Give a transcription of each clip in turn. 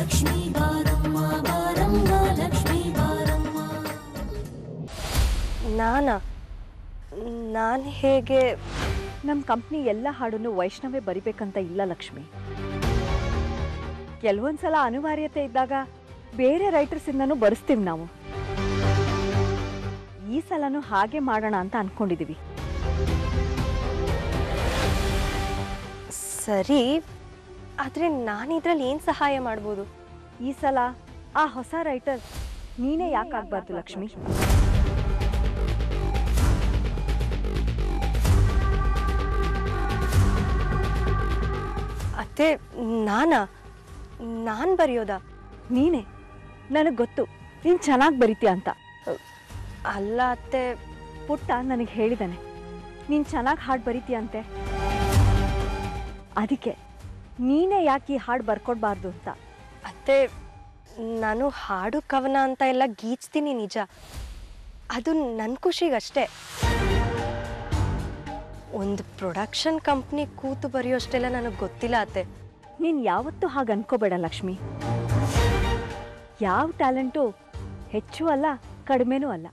ಲಕ್ಷ್ಮೀ ಬಾರಮ್ಮ ಬಾರಮ್ಮ ಲಕ್ಷ್ಮೀ ಬಾರಮ್ಮ ನಾನಾ ನಾನು ಹೇಗೆ ನಮ್ಮ ಕಂಪ್ನಿ ಎಲ್ಲ ಹಾಡನ್ನು ವೈಷ್ಣವೇ ಬರಿಬೇಕಂತ ಇಲ್ಲ ಲಕ್ಷ್ಮಿ ಕೆಲವೊಂದ್ಸಲ ಅನಿವಾರ್ಯತೆ ಇದ್ದಾಗ ಬೇರೆ ರೈಟರ್ಸಿಂದನೂ ಬರೆಸ್ತೀವಿ ನಾವು ಈ ಸಲನೂ ಹಾಗೆ ಮಾಡೋಣ ಅಂತ ಅನ್ಕೊಂಡಿದೀವಿ ಸರಿ ಆದರೆ ನಾನು ಇದ್ರಲ್ಲಿ ಏನು ಸಹಾಯ ಮಾಡ್ಬೋದು ಈ ಸಲ ಆ ಹೊಸ ರೈಟರ್ ನೀನೇ ಯಾಕಾಗ್ಬಾರ್ದು ಲಕ್ಷ್ಮಿ ಅತ್ತೆ ನಾನಾ ನಾನು ಬರೆಯೋದಾ ನೀನೇ ನನಗೆ ಗೊತ್ತು ನೀನು ಚೆನ್ನಾಗಿ ಬರಿತೀಯ ಅಂತ ಅಲ್ಲ ಅತ್ತೆ ಪುಟ್ಟ ನನಗೆ ಹೇಳಿದಾನೆ ನೀನು ಚೆನ್ನಾಗಿ ಹಾಡು ಬರಿತೀಯಂತೆ ಅದಕ್ಕೆ ನೀನೇ ಯಾಕೆ ಈ ಹಾಡು ಬರ್ಕೊಡ್ಬಾರ್ದು ಅಂತ ಅತ್ತೆ ನಾನು ಹಾಡು ಕವನ ಅಂತ ಎಲ್ಲ ಗೀಚ್ತೀನಿ ನಿಜ ಅದು ನನ್ನ ಖುಷಿಗಷ್ಟೇ ಒಂದು ಪ್ರೊಡಕ್ಷನ್ ಕಂಪ್ನಿ ಕೂತು ಬರೆಯೋಷ್ಟೆಲ್ಲ ನನಗೆ ಗೊತ್ತಿಲ್ಲ ಅತ್ತೆ ನೀನು ಯಾವತ್ತೂ ಹಾಗೆ ಅನ್ಕೋಬೇಡ ಲಕ್ಷ್ಮಿ ಯಾವ ಟ್ಯಾಲೆಂಟು ಹೆಚ್ಚು ಅಲ್ಲ ಕಡಿಮೆನೂ ಅಲ್ಲ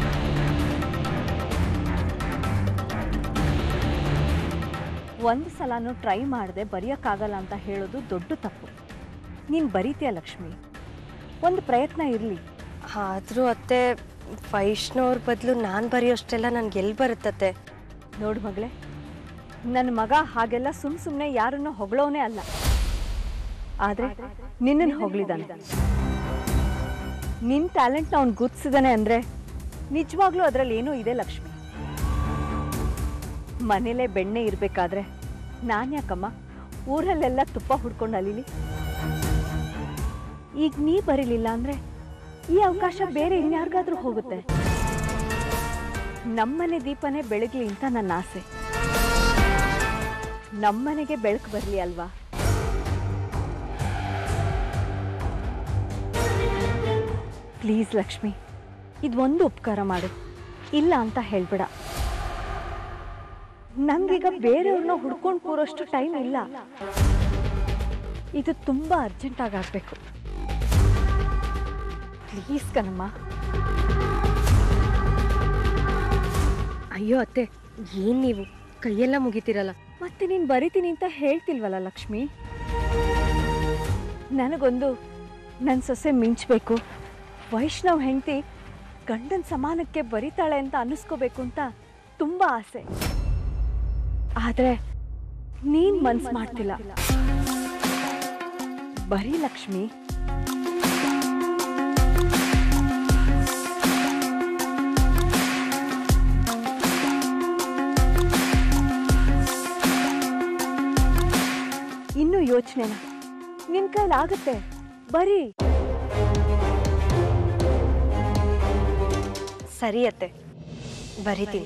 ಒಂದು ಸಲನೂ ಟ್ರೈ ಮಾಡದೆ ಬರೆಯೋಕ್ಕಾಗಲ್ಲ ಅಂತ ಹೇಳೋದು ದೊಡ್ಡ ತಪ್ಪು ನೀನು ಬರೀತೀಯ ಲಕ್ಷ್ಮಿ ಒಂದು ಪ್ರಯತ್ನ ಇರಲಿ ಆದರೂ ಅತ್ತೆ ವೈಷ್ಣವ್ರ ಬದಲು ನಾನು ಬರೆಯೋಷ್ಟೆಲ್ಲ ನನಗೆ ಎಲ್ಲಿ ಬರುತ್ತತ್ತೆ ನೋಡು ಮಗಳೇ ನನ್ನ ಮಗ ಹಾಗೆಲ್ಲ ಸುಮ್ ಸುಮ್ಮನೆ ಯಾರನ್ನು ಹೊಗಳೋನೇ ಅಲ್ಲ ಆದ್ರೆ ನಿನ್ನನ್ನು ಹೊಗಳಿದಾನೆ ನಿನ್ನ ಟ್ಯಾಲೆಂಟ್ನ ಅವ್ನು ಗುರ್ತಿಸಿದಾನೆ ಅಂದ್ರೆ ನಿಜವಾಗ್ಲೂ ಅದರಲ್ಲಿ ಏನೋ ಇದೆ ಲಕ್ಷ್ಮಿ ಮನೇಲೇ ಬೆಣ್ಣೆ ಇರಬೇಕಾದ್ರೆ ನಾನು ಯಾಕಮ್ಮ ಊರಲ್ಲೆಲ್ಲ ತುಪ್ಪ ಹುಡ್ಕೊಂಡು ಅಲಿಲಿ ಈಗ ನೀ ಬರೀಲಿಲ್ಲ ಅಂದ್ರೆ ಈ ಅವಕಾಶ ಬೇರೆ ಇನ್ಯಾರಿಗಾದ್ರೂ ಹೋಗುತ್ತೆ ನಮ್ಮನೆ ದೀಪನೇ ಬೆಳಗ್ಲಿ ಅಂತ ನನ್ನ ಆಸೆ ನಮ್ಮನೆಗೆ ಬೆಳಕು ಬರಲಿ ಅಲ್ವಾ ಪ್ಲೀಸ್ ಲಕ್ಷ್ಮಿ ಇದೊಂದು ಉಪಕಾರ ಮಾಡು ಇಲ್ಲ ಅಂತ ಹೇಳ್ಬೇಡ ನಂಗೀಗ ಬೇರೆಯವ್ರನ್ನ ಹುಡ್ಕೊಂಡು ಕೂರೋಷ್ಟು ಟೈಮ್ ಇಲ್ಲ ಇದು ತುಂಬಾ ಅರ್ಜೆಂಟ್ ಆಗಾಗಬೇಕು ಪ್ಲೀಸ್ ಕಣಮ್ಮ ಅಯ್ಯೋ ಅತ್ತೆ ಏನು ನೀವು ಕೈಯೆಲ್ಲ ಮುಗಿತೀರಲ್ಲ ಮತ್ತೆ ನೀನು ಬರಿತೀನಿ ಅಂತ ಹೇಳ್ತಿಲ್ವಲ್ಲ ಲಕ್ಷ್ಮಿ ನನಗೊಂದು ನನ್ನ ಸೊಸೆ ಮಿಂಚಬೇಕು ವೈಷ್ಣವ್ ಹೆಂಡತಿ ಗಂಡನ ಸಮಾನಕ್ಕೆ ಬರಿತಾಳೆ ಅಂತ ಅನ್ನಿಸ್ಕೋಬೇಕು ಅಂತ ತುಂಬ ಆಸೆ ಆದರೆ ನೀನು ಮನ್ಸು ಮಾಡ್ತಿಲ್ಲ ಬರೀ ಲಕ್ಷ್ಮಿ ಇನ್ನು ಯೋಚನೆನ ನಿನ್ ಕೈಲಾಗುತ್ತೆ ಬರೀ ಸರಿ ಅತ್ತೆ ಬರಿತೀನಿ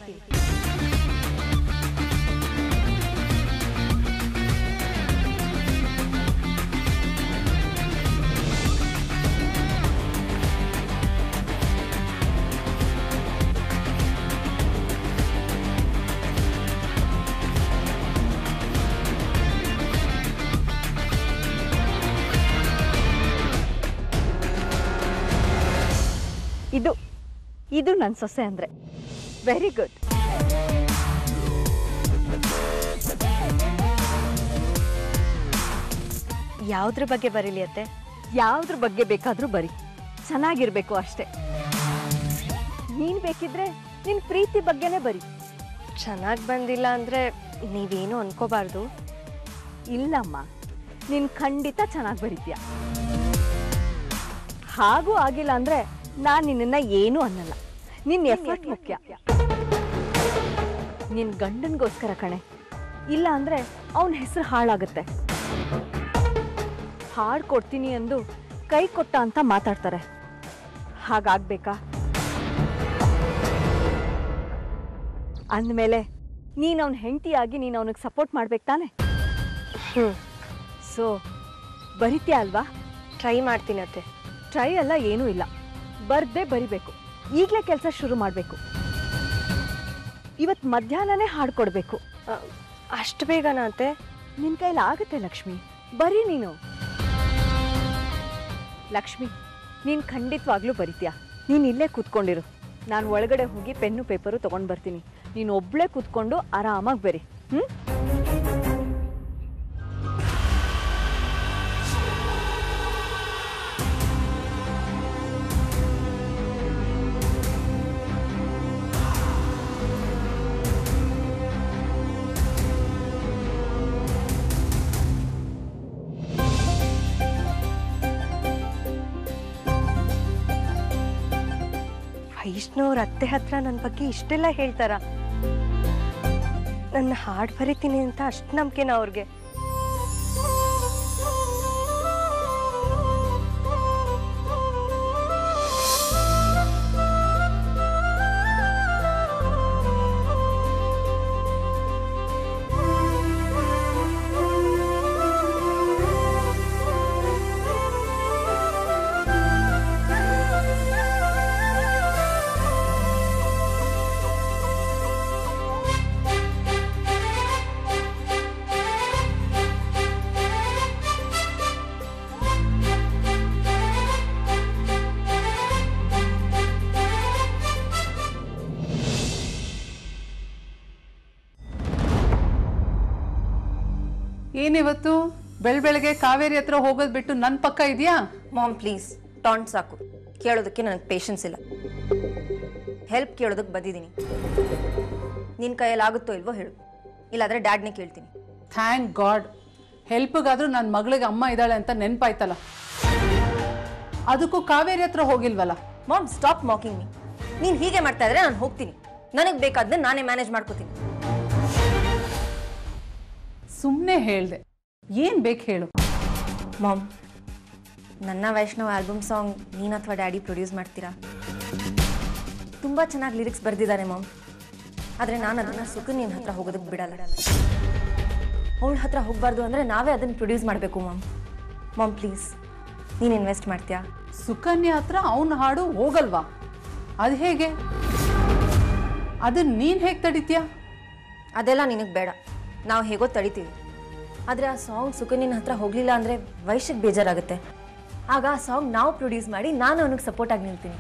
ಇದು ಇದು ನನ್ನ ಸೊಸೆ ಅಂದ್ರೆ ವೆರಿ ಗುಡ್ ಯಾವುದ್ರ ಬಗ್ಗೆ ಬರೀಲಿ ಅತ್ತೆ ಯಾವ್ದ್ರ ಬಗ್ಗೆ ಬೇಕಾದ್ರೂ ಬರಿ ಚೆನ್ನಾಗಿರ್ಬೇಕು ಅಷ್ಟೇ ನೀನ್ ಬೇಕಿದ್ರೆ ನಿನ್ ಪ್ರೀತಿ ಬಗ್ಗೆನೇ ಬರಿ ಚೆನ್ನಾಗಿ ಬಂದಿಲ್ಲ ಅಂದರೆ ನೀವೇನು ಅನ್ಕೋಬಾರ್ದು ಇಲ್ಲಮ್ಮ ನೀನ್ ಖಂಡಿತ ಚೆನ್ನಾಗಿ ಬರೀತೀಯ ಹಾಗೂ ಆಗಿಲ್ಲ ಅಂದ್ರೆ ನಾನ್ ನಿನ್ನನ್ನ ಏನೂ ಅನ್ನಲ್ಲ ನಿನ್ ಎಫರ್ಟ್ ಮುಖ್ಯ ನಿನ್ ಗಂಡನ್ಗೋಸ್ಕರ ಕಣೆ ಇಲ್ಲ ಅಂದ್ರೆ ಅವನ ಹೆಸರು ಹಾಳಾಗುತ್ತೆ ಹಾಡ್ ಕೊಡ್ತೀನಿ ಎಂದು ಕೈ ಕೊಟ್ಟ ಅಂತ ಮಾತಾಡ್ತಾರೆ ಹಾಗಾಗ್ಬೇಕಾ ಅಂದಮೇಲೆ ನೀನ್ ಅವನ ಹೆಂಡತಿಯಾಗಿ ನೀನು ಅವನಿಗೆ ಸಪೋರ್ಟ್ ಮಾಡ್ಬೇಕು ತಾನೆ ಹ್ಞೂ ಸೊ ಬರಿತೀಯ ಅಲ್ವಾ ಟ್ರೈ ಮಾಡ್ತೀನಿ ಅತ್ತೆ ಟ್ರೈ ಎಲ್ಲ ಏನೂ ಇಲ್ಲ ಬರ್ದೇ ಬರಿಬೇಕು ಈಗಲೇ ಕೆಲಸ ಶುರು ಮಾಡಬೇಕು ಇವತ್ತು ಮಧ್ಯಾಹ್ನನೇ ಹಾಡ್ಕೊಡ್ಬೇಕು ಅಷ್ಟು ಬೇಗನಾ ಅತ್ತೆ ನಿನ್ ಕೈಲಿ ಆಗುತ್ತೆ ಲಕ್ಷ್ಮಿ ಬರೀ ನೀನು ಲಕ್ಷ್ಮಿ ನೀನು ಖಂಡಿತವಾಗ್ಲೂ ಬರಿತೀಯ ನೀನು ಇಲ್ಲೇ ಕೂತ್ಕೊಂಡಿರು ನಾನು ಒಳಗಡೆ ಹೋಗಿ ಪೆನ್ನು ಪೇಪರು ತೊಗೊಂಡು ಬರ್ತೀನಿ ನೀನು ಒಬ್ಬಳೇ ಕೂತ್ಕೊಂಡು ಆರಾಮಾಗಿ ಬರಿ ಹ್ಞೂ ವೈಷ್ಣವ್ರ ಅತ್ತೆ ಹತ್ರ ನನ್ನ ಬಗ್ಗೆ ಇಷ್ಟೆಲ್ಲ ಹೇಳ್ತಾರ ನನ್ನ ಹಾಡು ಬರಿತೀನಿ ಅಂತ ಅಷ್ಟು ನಂಬಿಕೆನ ಅವ್ರಿಗೆ ಏನಿವತ್ತು ಬೆಳ್ ಬೆಳಗ್ಗೆ ಕಾವೇರಿ ಹತ್ರ ಹೋಗೋದ್ ಬಿಟ್ಟು ನನ್ನ ಪಕ್ಕ ಇದೆಯಾ ಮಾಮ್ ಪ್ಲೀಸ್ ಟಾಂಟ್ ಸಾಕು ಕೇಳೋದಕ್ಕೆ ನನಗೆ ಪೇಷನ್ಸ್ ಇಲ್ಲ ಹೆಲ್ಪ್ ಕೇಳೋದಕ್ಕೆ ಬಂದಿದ್ದೀನಿ ನಿನ್ನ ಕೈಯಲ್ಲಿ ಆಗುತ್ತೋ ಇಲ್ವೋ ಹೇಳು ಇಲ್ಲಾಂದ್ರೆ ಡ್ಯಾಡ್ನೇ ಕೇಳ್ತೀನಿ ಥ್ಯಾಂಕ್ ಗಾಡ್ ಹೆಲ್ಪ್ಗಾದ್ರೂ ನನ್ನ ಮಗಳಿಗೆ ಅಮ್ಮ ಇದ್ದಾಳೆ ಅಂತ ನೆನ್ಪಾಯ್ತಲ್ಲ ಅದಕ್ಕೂ ಕಾವೇರಿ ಹತ್ರ ಹೋಗಿಲ್ವಲ್ಲ ಮಾಮ್ ಸ್ಟಾಪ್ ಮಾಕಿಂಗ್ ಮೀ ನೀನು ಹೀಗೆ ಮಾಡ್ತಾ ಇದ್ರೆ ನಾನು ಹೋಗ್ತೀನಿ ನನಗೆ ಬೇಕಾದ್ರೆ ನಾನೇ ಮ್ಯಾನೇಜ್ ಮಾಡ್ಕೋತೀನಿ ಸುಮ್ಮನೆ ಹೇಳ್ದೆ ಏನ್ ಬೇಕು ಹೇಳು ಮಾಮ್ ನನ್ನ ವೈಷ್ಣವ್ ಆಲ್ಬಮ್ ಸಾಂಗ್ ನೀನು ಅಥವಾ ಡ್ಯಾಡಿ ಪ್ರೊಡ್ಯೂಸ್ ಮಾಡ್ತೀರಾ ತುಂಬ ಚೆನ್ನಾಗಿ ಲಿರಿಕ್ಸ್ ಬರೆದಿದ್ದಾನೆ ಮಾಮ್ ಆದರೆ ನಾನು ಅದನ್ನು ಸುಕನ್ಯನ ಹತ್ರ ಹೋಗೋದಕ್ಕೆ ಬಿಡಲ್ಲ ಅವಳ ಹತ್ರ ಹೋಗಬಾರ್ದು ಅಂದರೆ ನಾವೇ ಅದನ್ನು ಪ್ರೊಡ್ಯೂಸ್ ಮಾಡಬೇಕು ಮಾಮ್ ಮಾಮ್ ಪ್ಲೀಸ್ ನೀನು ಇನ್ವೆಸ್ಟ್ ಮಾಡ್ತೀಯಾ ಸುಕನ್ಯಾ ಹತ್ರ ಅವನ ಹಾಡು ಹೋಗಲ್ವಾ ಅದು ಹೇಗೆ ಅದನ್ನ ನೀನ್ ಹೇಗೆ ತಡಿತೀಯ ಅದೆಲ್ಲ ನಿನಗೆ ಬೇಡ ನಾವು ಹೇಗೋ ತಡಿತೀವಿ ಆದರೆ ಆ ಸಾಂಗ್ ಸುಕನ್ಯನ ಹತ್ರ ಹೋಗಲಿಲ್ಲ ಅಂದರೆ ವೈಶ್ಯಕ್ಕೆ ಬೇಜಾರಾಗುತ್ತೆ ಆಗ ಆ ಸಾಂಗ್ ನಾವು ಪ್ರೊಡ್ಯೂಸ್ ಮಾಡಿ ನಾನು ಅವನಿಗೆ ಸಪೋರ್ಟಾಗಿ ನಿಲ್ತೀನಿ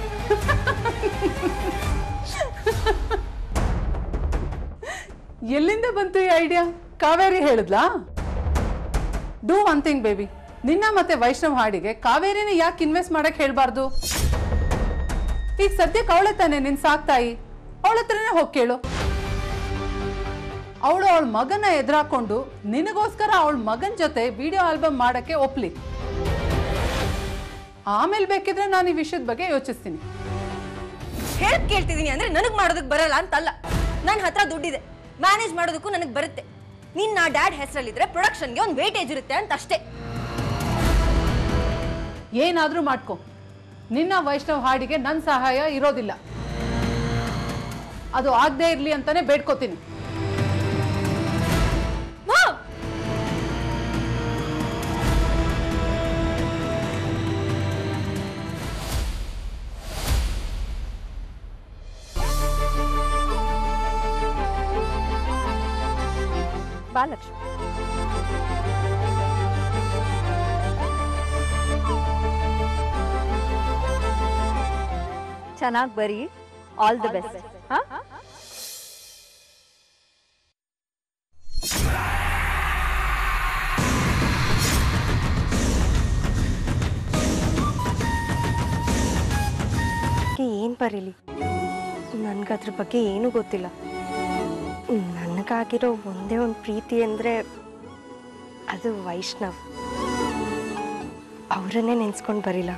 ಎಲ್ಲಿಂದ ಬಂತು ಈ ಐಡಿಯಾ ಕಾವೇರಿ ಹೇಳಿದ್ಲಾ ಡೂ ಒನ್ ಥಿಂಗ್ ಬೇಬಿ ನಿನ್ನ ಮತ್ತೆ ವೈಷ್ಣವ್ ಹಾಡಿಗೆ ಕಾವೇರಿನ ಯಾಕೆ ಇನ್ವೆಸ್ಟ್ ಮಾಡಕ್ ಹೇಳ್ಬಾರ್ದು ಈಗ ಸದ್ಯಕ್ಕೆ ಅವಳೆ ತಾನೆ ನಿನ್ ಸಾಕ್ತಾಯಿ ಅವಳ ಹತ್ರನೇ ಹೋಗಿ ಕೇಳು ಅವಳು ಅವಳ ಮಗನ ಎದುರಾಕೊಂಡು ನಿನಗೋಸ್ಕರ ಅವಳ ಮಗನ ಜೊತೆ ವಿಡಿಯೋ ಆಲ್ಬಮ್ ಮಾಡಕ್ಕೆ ಒಪ್ಲಿ ಆಮೇಲೆ ಬೇಕಿದ್ರೆ ನಾನು ಈ ವಿಷಯದ ಬಗ್ಗೆ ಯೋಚಿಸ್ತೀನಿ ಹೆಲ್ಪ್ ಕೇಳ್ತಿದ್ದೀನಿ ಅಂದ್ರೆ ನನಗೆ ಮಾಡೋದಕ್ಕೆ ಬರಲ್ಲ ಅಂತಲ್ಲ ನನ್ನ ಹತ್ರ ದುಡ್ಡಿದೆ ಮ್ಯಾನೇಜ್ ಮಾಡೋದಕ್ಕೂ ನನಗೆ ಬರುತ್ತೆ ನಿನ್ನ ಡ್ಯಾಡ್ ಹೆಸರಲ್ಲಿದ್ರೆ ಪ್ರೊಡಕ್ಷನ್ಗೆ ಒಂದು ವೇಟೇಜ್ ಇರುತ್ತೆ ಅಂತ ಅಷ್ಟೇ ಏನಾದ್ರೂ ಮಾಡ್ಕೊ ನಿನ್ನ ವೈಷ್ಣವ್ ಹಾಡಿಗೆ ನನ್ನ ಸಹಾಯ ಇರೋದಿಲ್ಲ ಅದು ಆಗದೆ ಇರ್ಲಿ ಅಂತಾನೆ ಬೇಡ್ಕೋತೀನಿ ಬಾ ಲಕ್ಷ್ಮಿ ಚೆನ್ನಾಗಿ ಬರಿ ಆಲ್ ದಿ ಬೆಸ್ಟ್ ಹಾ ಏನು ಬರೀಲಿ ನನಗದ್ರ ಬಗ್ಗೆ ಏನೂ ಗೊತ್ತಿಲ್ಲ ನನಗಾಗಿರೋ ಒಂದೇ ಒಂದು ಪ್ರೀತಿ ಅಂದರೆ ಅದು ವೈಷ್ಣವ್ ಅವರನ್ನೇ ನೆನ್ಸ್ಕೊಂಡು ಬರಿಲ್ಲ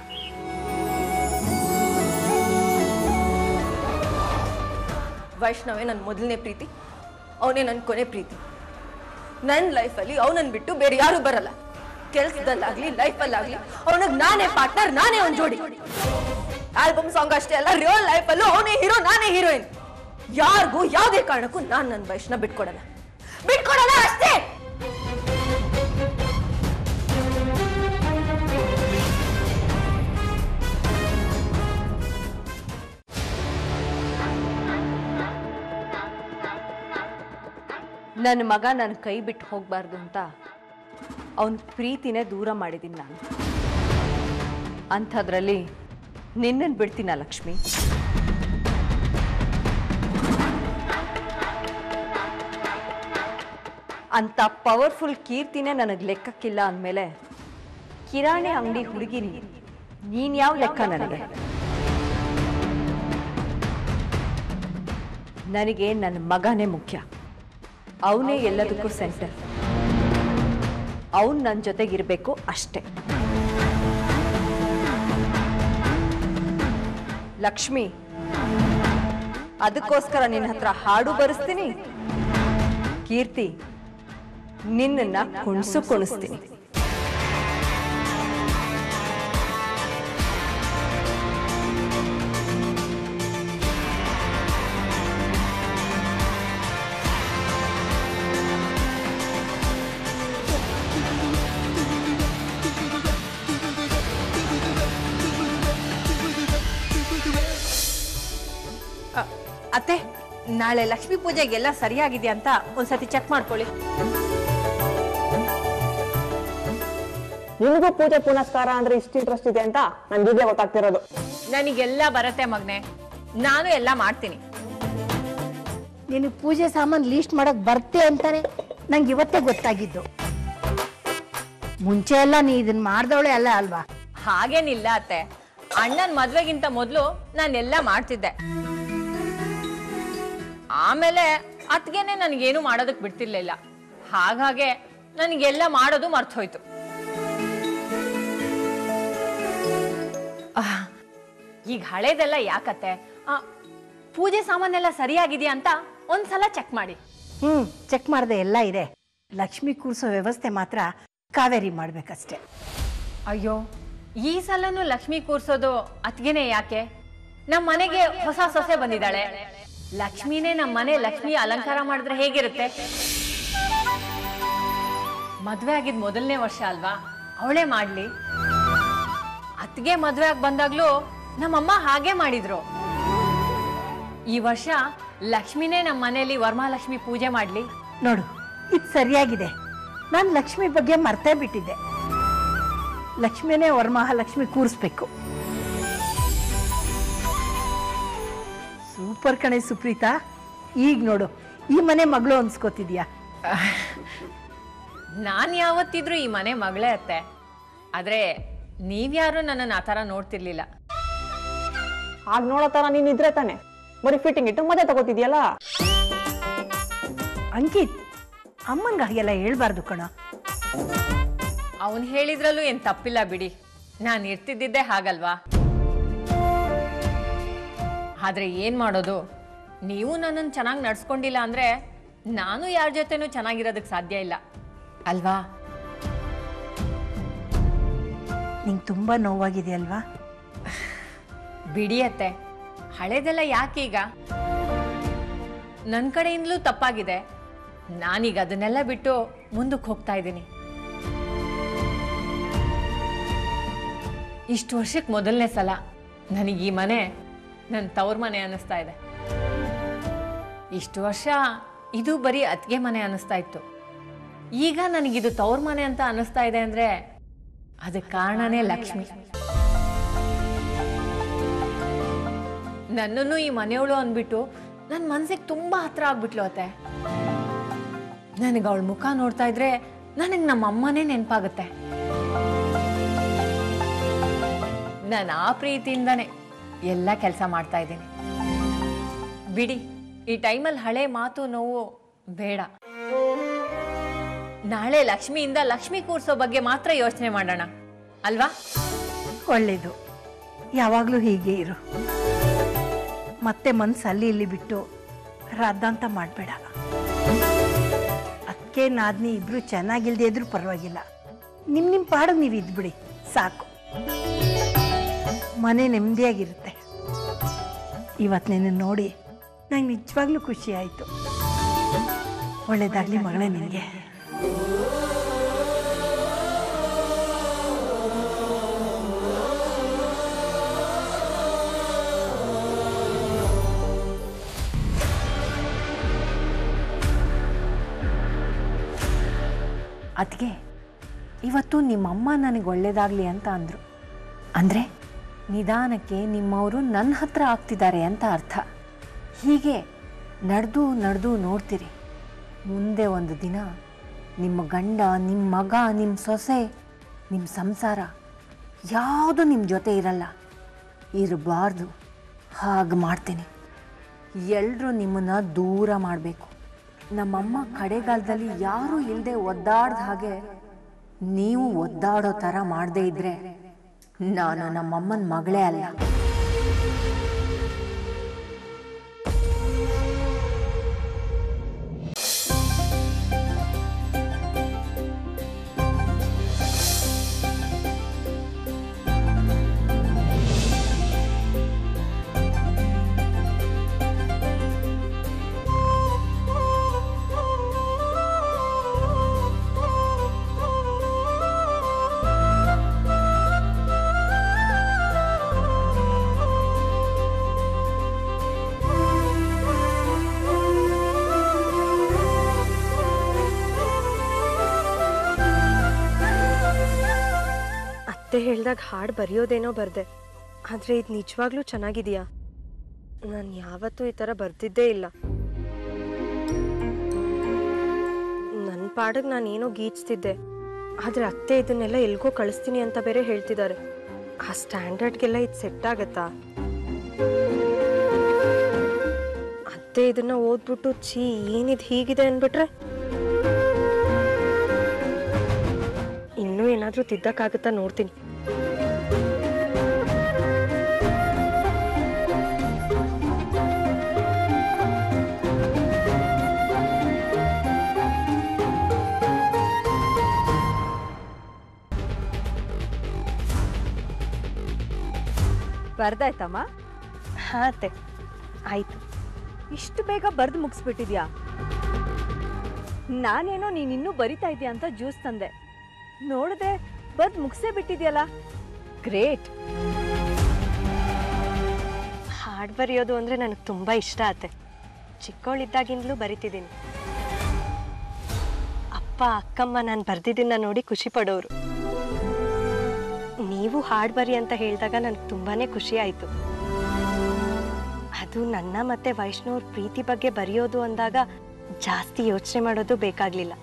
ವೈಷ್ಣವೇ ನನ್ನ ಮೊದಲನೇ ಪ್ರೀತಿ ಅವನೇ ನನ್ನ ಕೊನೆ ಪ್ರೀತಿ ನನ್ನ ಲೈಫಲ್ಲಿ ಅವನನ್ನ ಬಿಟ್ಟು ಬೇರೆ ಯಾರು ಬರಲ್ಲ ಕೆಲ್ಸದಲ್ಲಾಗ್ಲಿ ಲೈಫಲ್ಲಾಗ್ಲಿ ಅವನಿಗೆ ನಾನೇ ಪಾರ್ಟ್ನರ್ ನಾನೇ ಒಂದು ಜೋಡಿ ಆಲ್ಬಮ್ ಸಾಂಗ್ ಅಷ್ಟೇ ಅಲ್ಲ ರಿಯಲ್ ಲೈಫಲ್ಲೂ ಅವನೇ ಹೀರೋ ನಾನೇ ಹೀರೋಯಿನ್ ಯಾರಿಗೂ ಯಾವುದೇ ಕಾರಣಕ್ಕೂ ನಾನು ನನ್ನ ವೈಷ್ಣವ್ ಬಿಟ್ಕೊಡಲ್ಲ ಬಿಟ್ಕೊಡಲ್ಲ ಅಷ್ಟೇ ನನ್ನ ಮಗ ನನ್ನ ಕೈ ಬಿಟ್ಟು ಹೋಗಬಾರ್ದು ಅಂತ ಅವನ ಪ್ರೀತಿನೇ ದೂರ ಮಾಡಿದ್ದೀನಿ ನಾನು ಅಂಥದ್ರಲ್ಲಿ ನಿನ್ನನ್ನು ಬಿಡ್ತೀನ ಲಕ್ಷ್ಮಿ ಅಂತ ಪವರ್ಫುಲ್ ಕೀರ್ತಿನೇ ನನಗೆ ಲೆಕ್ಕಕ್ಕಿಲ್ಲ ಅಂದಮೇಲೆ ಕಿರಾಣಿ ಅಂಗಡಿ ಹುಡುಗಿ ನೀನು ಯಾವ ಲೆಕ್ಕ ನನಗೆ ನನಗೆ ನನ್ನ ಮಗನೇ ಮುಖ್ಯ ಅವನೇ ಎಲ್ಲದಕ್ಕೂ ಸೆಂಟರ್ ಅವನು ನನ್ನ ಜೊತೆಗಿರಬೇಕು ಅಷ್ಟೇ ಲಕ್ಷ್ಮಿ ಅದಕ್ಕೋಸ್ಕರ ನಿನ್ನ ಹತ್ರ ಹಾಡು ಬರೆಸ್ತೀನಿ ಕೀರ್ತಿ ನಿನ್ನನ್ನ ಕುಣಿಸು ಕುಣಿಸ್ತೀನಿ ಅತ್ತೆ ನಾಳೆ ಲಕ್ಷ್ಮೀ ಪೂಜೆಗೆಲ್ಲ ಸರಿಯಾಗಿದೆ ಅಂತ ಒಂದ್ಸತಿ ಚೆಕ್ ಮಾಡ್ಕೊಳ್ಳಿ ನಿನಗೂ ಪೂಜೆ ಪುನಸ್ಕಾರ ಅಂದ್ರೆ ಇಷ್ಟು ಇಂಟ್ರೆಸ್ಟ್ ಇದೆ ಅಂತ ನನ್ಗೀಗಲೇ ಗೊತ್ತಾಗ್ತಿರೋದು ನನಗೆಲ್ಲ ಬರತ್ತೆ ಮಗ್ನೆ ನಾನು ಎಲ್ಲ ಮಾಡ್ತೀನಿ ನೀನು ಪೂಜೆ ಸಾಮಾನು ಲೀಸ್ಟ್ ಮಾಡಕ್ ಬರ್ತೆ ಅಂತಾನೆ ನಂಗೆ ಇವತ್ತೇ ಗೊತ್ತಾಗಿದ್ದು ಮುಂಚೆ ಎಲ್ಲ ನೀ ಇದನ್ನ ಮಾಡ್ದವಳೆ ಅಲ್ಲ ಅಲ್ವಾ ಹಾಗೇನಿಲ್ಲ ಅತ್ತೆ ಅಣ್ಣನ್ ಮದ್ವೆಗಿಂತ ಮೊದಲು ನಾನೆಲ್ಲ ಮಾಡ್ತಿದ್ದೆ ಆಮೇಲೆ ಅತ್ಗೆನೆ ನನಗೇನು ಮಾಡೋದಕ್ ಬಿಡ್ತಿರ್ಲಿಲ್ಲ ಹಾಗಾಗೆ ನನಗೆಲ್ಲ ಮಾಡೋದು ಮರ್ತೋಯ್ತು ಆಹ್, ಈಗ ಹಳೇದೆಲ್ಲ ಯಾಕತ್ತೆ ಆ, ಪೂಜೆ ಸಾಮಾನೆಲ್ಲ ಸರಿಯಾಗಿದೆಯಾ ಅಂತ ಒಂದ್ಸಲ ಚೆಕ್ ಮಾಡಿ ಹ್ಮ್ ಚೆಕ್ ಮಾಡ್ದೆ ಎಲ್ಲ ಇದೆ ಲಕ್ಷ್ಮಿ ಕೂರ್ಸೋ ವ್ಯವಸ್ಥೆ ಮಾತ್ರ ಕಾವೇರಿ ಮಾಡ್ಬೇಕಷ್ಟೆ ಅಯ್ಯೋ ಈ ಸಲನು ಲಕ್ಷ್ಮಿ ಕೂರ್ಸೋದು ಅತ್ಗೆನೆ ಯಾಕೆ ನಮ್ಮ ಮನೆಗೆ ಹೊಸ ಸೊಸೆ ಬಂದಿದ್ದಾಳೆ ಲಕ್ಷ್ಮಿನೇ ನಮ್ಮ ಮನೆ ಲಕ್ಷ್ಮಿ ಅಲಂಕಾರ ಮಾಡಿದ್ರೆ ಹೇಗಿರುತ್ತೆ ಮದ್ವೆ ಆಗಿದ್ ಮೊದಲನೇ ವರ್ಷ ಅಲ್ವಾ ಅವಳೇ ಮಾಡ್ಲಿ ಅತ್ಗೆ ಮದ್ವೆ ಆಗಿ ಬಂದಾಗ್ಲೂ ನಮ್ಮಮ್ಮ ಹಾಗೆ ಮಾಡಿದ್ರು ಈ ವರ್ಷ ಲಕ್ಷ್ಮಿನೇ ನಮ್ಮ ಮನೆಯಲ್ಲಿ ವರಮಹಾಲಕ್ಷ್ಮಿ ಪೂಜೆ ಮಾಡ್ಲಿ ನೋಡು ಇದು ಸರಿಯಾಗಿದೆ ನಾನು ಲಕ್ಷ್ಮಿ ಬಗ್ಗೆ ಮರ್ತೇ ಬಿಟ್ಟಿದ್ದೆ ಲಕ್ಷ್ಮಿನೇ ವರಮಹಾಲಕ್ಷ್ಮಿ ಕೂರಿಸ್ಬೇಕು ಸೂಪರ್ ಕಣೆ ಸುಪ್ರೀತಾ ಈಗ ನೋಡು ಈ ಮನೆ ಮಗಳು ಅನ್ಸ್ಕೋತಿದ್ಯಾ ನಾನ್ ಯಾವತ್ತಿದ್ರು ಈ ಮನೆ ಮಗಳೇ ಅತ್ತೆ ಆದ್ರೆ ನೀವ್ಯಾರು ನನ್ನನ್ನು ಆ ಥರ ನೋಡ್ತಿರ್ಲಿಲ್ಲ ಆಗ ನೋಡೋ ತರ ನೀನ್ ಇದ್ರೆ ತಾನೆ ಬರೀ ಫಿಟ್ಟಿಂಗ್ ಇಟ್ಟು ಮದುವೆ ತಗೋತಿದ್ಯಲ್ಲ ಅಂಕಿತ್ ಅಮ್ಮಂಗ ಹಾಗೆಲ್ಲ ಹೇಳ್ಬಾರ್ದು ಕಣ ಅವನ್ ಹೇಳಿದ್ರಲ್ಲೂ ಏನ್ ತಪ್ಪಿಲ್ಲ ಬಿಡಿ ನಾನು ಇರ್ತಿದ್ದಿದ್ದೆ ಹಾಗಲ್ವಾ ಆದ್ರೆ ಏನ್ ಮಾಡೋದು ನೀವು ನನ್ನನ್ನು ಚೆನ್ನಾಗಿ ನಡ್ಸ್ಕೊಂಡಿಲ್ಲ ಅಂದ್ರೆ ನಾನು ಯಾರ ಜೊತೆನೂ ಚೆನ್ನಾಗಿರೋದಕ್ಕೆ ಸಾಧ್ಯ ಇಲ್ಲ ಅಲ್ವಾ ನಿಂಗೆ ತುಂಬಾ ನೋವಾಗಿದೆ ಅಲ್ವಾ ಬಿಡಿಯತ್ತೆ ಹಳೇದೆಲ್ಲ ಯಾಕೀಗ ನನ್ನ ಕಡೆಯಿಂದಲೂ ತಪ್ಪಾಗಿದೆ ನಾನೀಗ ಅದನ್ನೆಲ್ಲ ಬಿಟ್ಟು ಮುಂದಕ್ಕೆ ಹೋಗ್ತಾ ಇದ್ದೀನಿ ಇಷ್ಟು ವರ್ಷಕ್ಕೆ ಮೊದಲನೇ ಸಲ ನನಗೆ ಈ ಮನೆ ನನ್ನ ತವ್ರ ಮನೆ ಅನ್ನಿಸ್ತಾ ಇದೆ ಇಷ್ಟು ವರ್ಷ ಇದು ಬರೀ ಅತ್ತಿಗೆ ಮನೆ ಅನ್ನಿಸ್ತಾ ಇತ್ತು ಈಗ ನನಗಿದು ತವ್ರ ಮನೆ ಅಂತ ಅನ್ನಿಸ್ತಾ ಇದೆ ಅಂದರೆ ಅದಕ್ಕೆ ಕಾರಣನೇ ಲಕ್ಷ್ಮಿ ನನ್ನನ್ನು ಈ ಮನೆಯವಳು ಅಂದ್ಬಿಟ್ಟು ನನ್ನ ಮನ್ಸಿಗೆ ತುಂಬಾ ಹತ್ರ ಆಗ್ಬಿಟ್ಲು ಅತ್ತೆ ನನಗೆ ಅವಳ ಮುಖ ನೋಡ್ತಾ ಇದ್ರೆ ನನಗೆ ನಮ್ಮ ಅಮ್ಮನೇ ನೆನಪಾಗುತ್ತೆ ನಾನು ಆ ಪ್ರೀತಿಯಿಂದನೇ ಎಲ್ಲ ಕೆಲಸ ಮಾಡ್ತಾ ಇದ್ದೀನಿ ಬಿಡಿ ಈ ಟೈಮಲ್ಲಿ ಹಳೆ ಮಾತು ನೋವು ಬೇಡ ನಾಳೆ ಲಕ್ಷ್ಮಿಯಿಂದ ಲಕ್ಷ್ಮಿ ಕೂರ್ಸೋ ಬಗ್ಗೆ ಮಾತ್ರ ಯೋಚನೆ ಮಾಡೋಣ ಅಲ್ವಾ ಒಳ್ಳೇದು ಯಾವಾಗಲೂ ಹೀಗೆ ಇರು ಮತ್ತೆ ಮನ್ಸು ಅಲ್ಲಿ ಇಲ್ಲಿ ಬಿಟ್ಟು ರಾದ್ದಾಂತ ಮಾಡಬೇಡ ಅದಕ್ಕೆ ನಾದ್ನಿ ಇಬ್ರು ಚೆನ್ನಾಗಿಲ್ದೇ ಇದ್ರೂ ಪರವಾಗಿಲ್ಲ ನಿಮ್ಮ ನಿಮ್ಮ ಪಾಡಿಗೆ ನೀವು ಇದ್ಬಿಡಿ ಸಾಕು ಮನೆ ನೆಮ್ಮದಿಯಾಗಿರುತ್ತೆ ಇವತ್ತು ನಿನ್ನ ನೋಡಿ ನಂಗೆ ನಿಜವಾಗ್ಲೂ ಖುಷಿ ಆಯಿತು ಒಳ್ಳೇದಾಗಲಿ ಮಗಳೇ ನಿನಗೆ ಅದಕ್ಕೆ ಇವತ್ತು ನಿಮ್ಮಮ್ಮ ನನಗೆ ಒಳ್ಳೇದಾಗಲಿ ಅಂತ ಅಂದರು ಅಂದರೆ ನಿಧಾನಕ್ಕೆ ನಿಮ್ಮವರು ನನ್ನ ಹತ್ರ ಆಗ್ತಿದ್ದಾರೆ ಅಂತ ಅರ್ಥ ಹೀಗೆ ನಡೆದು ನಡೆದು ನೋಡ್ತೀರಿ ಮುಂದೆ ಒಂದು ದಿನ ನಿಮ್ಮ ಗಂಡ ನಿಮ್ಮ ಮಗ ನಿಮ್ಮ ಸೊಸೆ ನಿಮ್ಮ ಸಂಸಾರ ಯಾವುದು ನಿಮ್ಮ ಜೊತೆ ಇರಲ್ಲ ಇರಬಾರ್ದು ಹಾಗೆ ಮಾಡ್ತೀನಿ ಎಲ್ಲರೂ ನಿಮ್ಮನ್ನು ದೂರ ಮಾಡಬೇಕು ನಮ್ಮಮ್ಮ ಕಡೆಗಾಲದಲ್ಲಿ ಯಾರೂ ಇಲ್ಲದೆ ಒದ್ದಾಡ್ದ ಹಾಗೆ ನೀವು ಒದ್ದಾಡೋ ಥರ ಮಾಡದೇ ಇದ್ರೆ ನಾನು ನಮ್ಮಮ್ಮನ ಮಗಳೇ ಅಲ್ಲ ಅತ್ತೆ ಹೇಳ್ದಾಗ ಹಾಡು ಬರೆಯೋದೇನೋ ಬರ್ದೆ ಆದರೆ ಇದು ನಿಜವಾಗ್ಲೂ ಚೆನ್ನಾಗಿದೆಯಾ ನಾನು ಯಾವತ್ತೂ ಈ ಥರ ಬರ್ತಿದ್ದೇ ಇಲ್ಲ ನನ್ನ ಪಾಡಿಗೆ ನಾನು ಏನೋ ಗೀಚ್ತಿದ್ದೆ ಆದರೆ ಅತ್ತೆ ಇದನ್ನೆಲ್ಲ ಎಲ್ಗೋ ಕಳಿಸ್ತೀನಿ ಅಂತ ಬೇರೆ ಹೇಳ್ತಿದ್ದಾರೆ ಆ ಸ್ಟ್ಯಾಂಡರ್ಡ್ಗೆಲ್ಲ ಇದು ಸೆಟ್ ಆಗತ್ತಾ ಅತ್ತೆ ಇದನ್ನ ಓದ್ಬಿಟ್ಟು ಛೀ ಏನಿದು ಹೀಗಿದೆ ಅಂದ್ಬಿಟ್ರೆ ಇನ್ನೂ ಏನಾದರೂ ತಿದ್ದಕ್ಕಾಗತ್ತಾ ನೋಡ್ತೀನಿ ಬರ್ದಾಯ್ತಮ್ಮ ಹಾಂ ಅತ್ತೆ ಆಯಿತು ಇಷ್ಟು ಬೇಗ ಬರೆದು ಮುಗಿಸ್ಬಿಟ್ಟಿದ್ಯಾ ನಾನೇನೋ ನೀನಿನ್ನೂ ಬರಿತಾ ಇದೆಯಾ ಅಂತ ಜ್ಯೂಸ್ ತಂದೆ ನೋಡದೆ ಬರ್ದು ಮುಗಿಸೇ ಬಿಟ್ಟಿದ್ಯಲ್ಲ ಗ್ರೇಟ್ ಹಾಡು ಬರೆಯೋದು ಅಂದರೆ ನನಗೆ ತುಂಬ ಇಷ್ಟ ಆತೆ ಚಿಕ್ಕವಳಿದ್ದಾಗಿಂದಲೂ ಬರಿತಿದ್ದೀನಿ ಅಪ್ಪ ಅಕ್ಕಮ್ಮ ನಾನು ಬರ್ದಿದ್ದನ್ನ ನೋಡಿ ಖುಷಿ ಪಡೋರು ನೀವು ಹಾಡು ಬರಿ ಅಂತ ಹೇಳಿದಾಗ ನನಗೆ ತುಂಬಾ ಖುಷಿ ಆಯಿತು ಅದು ನನ್ನ ಮತ್ತೆ ವೈಷ್ಣವ್ರ ಪ್ರೀತಿ ಬಗ್ಗೆ ಬರೆಯೋದು ಅಂದಾಗ ಜಾಸ್ತಿ ಯೋಚನೆ ಮಾಡೋದು ಬೇಕಾಗಲಿಲ್ಲ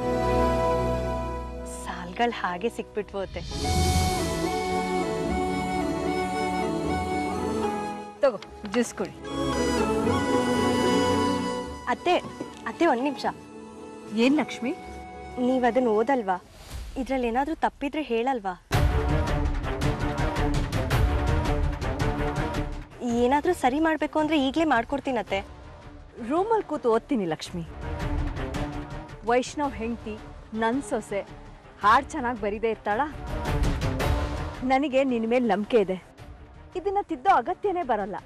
ಸಾಲ್ಗಳು ಹಾಗೆ ಸಿಕ್ಬಿಟ್ವೋತೆ ತಗೋ ಜ್ಯೂಸ್ ಕುಡಿ ಅತ್ತೆ ಅತ್ತೆ ಒಂದು ನಿಮಿಷ ಏನ್ ಲಕ್ಷ್ಮಿ ನೀವು ಅದನ್ನ ಓದಲ್ವಾ ಇದ್ರಲ್ಲಿ ಏನಾದರೂ ತಪ್ಪಿದ್ರೆ ಹೇಳಲ್ವಾ ಏನಾದರೂ ಸರಿ ಮಾಡಬೇಕು ಅಂದರೆ ಈಗಲೇ ಮಾಡ್ಕೊಡ್ತೀನತ್ತೆ ರೂಮಲ್ಲಿ ಕೂತು ಓದ್ತೀನಿ ಲಕ್ಷ್ಮಿ ವೈಷ್ಣವ್ ಹೆಂಡತಿ ನನ್ನ ಸೊಸೆ ಹಾಡು ಚೆನ್ನಾಗಿ ಬರೀದೇ ಇರ್ತಾಳ ನನಗೆ ನಿನ್ನ ಮೇಲೆ ನಂಬಿಕೆ ಇದೆ ಇದನ್ನ ತಿದ್ದೋ ಅಗತ್ಯನೇ ಬರಲ್ಲ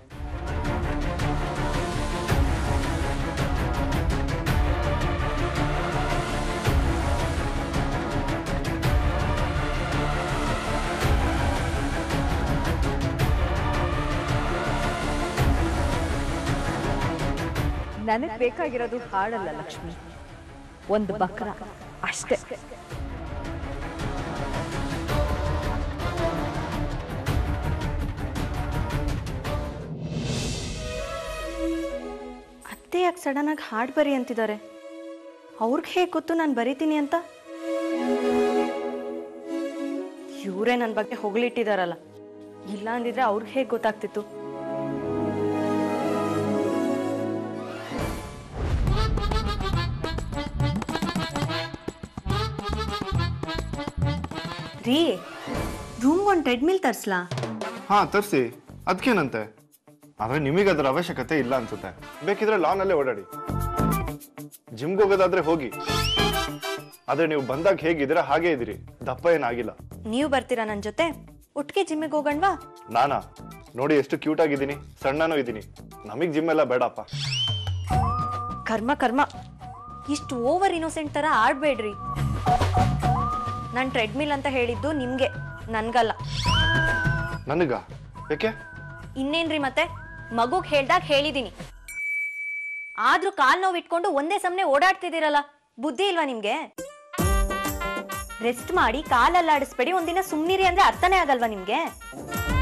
ನನಗೆ ಬೇಕಾಗಿರೋದು ಹಾಡಲ್ಲ ಲಕ್ಷ್ಮಿ ಒಂದು ಬಕ್ರ ಅಷ್ಟೇ ಅತ್ತೆ ಯಾಕೆ ಸಡನ್ನಾಗಿ ಹಾಡು ಬರಿ ಅಂತಿದ್ದಾರೆ ಅವ್ರಿಗೆ ಹೇಗೆ ಗೊತ್ತು ನಾನು ಬರಿತೀನಿ ಅಂತ ಇವರೇ ನನ್ನ ಬಗ್ಗೆ ಹೊಗಳಿಟ್ಟಿದಾರಲ್ಲ ಇಲ್ಲ ಅಂದಿದ್ರೆ ಅವ್ರಿಗೆ ಹೇಗೆ ಗೊತ್ತಾಗ್ತಿತ್ತು ರೀ ರೂಮ್ ಒಂದು ಟ್ರೆಡ್ಮಿಲ್ ತರಿಸ್ಲಾ ಹಾ ತರಿಸಿ ಅದಕ್ಕೇನಂತೆ ಆದ್ರೆ ನಿಮಗೆ ಅದರ ಅವಶ್ಯಕತೆ ಇಲ್ಲ ಅನ್ಸುತ್ತೆ ಬೇಕಿದ್ರೆ ಲಾನ್ ಅಲ್ಲೇ ಓಡಾಡಿ ಜಿಮ್ಗೆ ಹೋಗೋದಾದ್ರೆ ಹೋಗಿ ಆದ್ರೆ ನೀವು ಬಂದಾಗ ಹೇಗಿದ್ದೀರಾ ಹಾಗೇ ಇದ್ದೀರಿ ದಪ್ಪ ಏನಾಗಿಲ್ಲ ನೀವು ಬರ್ತೀರಾ ನನ್ನ ಜೊತೆ ಒಟ್ಟಿಗೆ ಜಿಮ್ಮಿಗೆ ಹೋಗಣ್ವಾ ನಾನಾ ನೋಡಿ ಎಷ್ಟು ಕ್ಯೂಟ್ ಆಗಿದ್ದೀನಿ ಸಣ್ಣನೂ ಇದ್ದೀನಿ ನಮಗ್ ಜಿಮ್ ಎಲ್ಲ ಬೇಡಪ್ಪ ಕರ್ಮ ಕರ್ಮ ಇಷ್ಟು ಓವರ್ ಇನ್ನೋಸೆಂಟ್ ತರ ಆಡ್ಬೇಡ್ರಿ ನಾನು ಟ್ರೆಡ್ಮಿಲ್ ಅಂತ ಹೇಳಿದ್ದು ನಿಮ್ಗೆ ನನ್ಗಲ್ಲ ನನಗ ಯಾಕೆ ಇನ್ನೇನ್ರಿ ಮತ್ತೆ ಮಗುಗ್ ಹೇಳ್ದಾಗ ಹೇಳಿದೀನಿ ಆದ್ರೂ ಕಾಲ್ ನೋವು ಇಟ್ಕೊಂಡು ಒಂದೇ ಸಮನೆ ಓಡಾಡ್ತಿದ್ದೀರಲ್ಲ ಬುದ್ಧಿ ಇಲ್ವಾ ನಿಮ್ಗೆ ರೆಸ್ಟ್ ಮಾಡಿ ಕಾಲಲ್ಲಾಡಿಸ್ಬೇಡಿ ಒಂದಿನ ಸುಮ್ಮನಿರಿ ಅಂದ್ರೆ ಅರ್ಥನೇ ಆಗಲ್ವಾ ನಿಮ್ಗೆ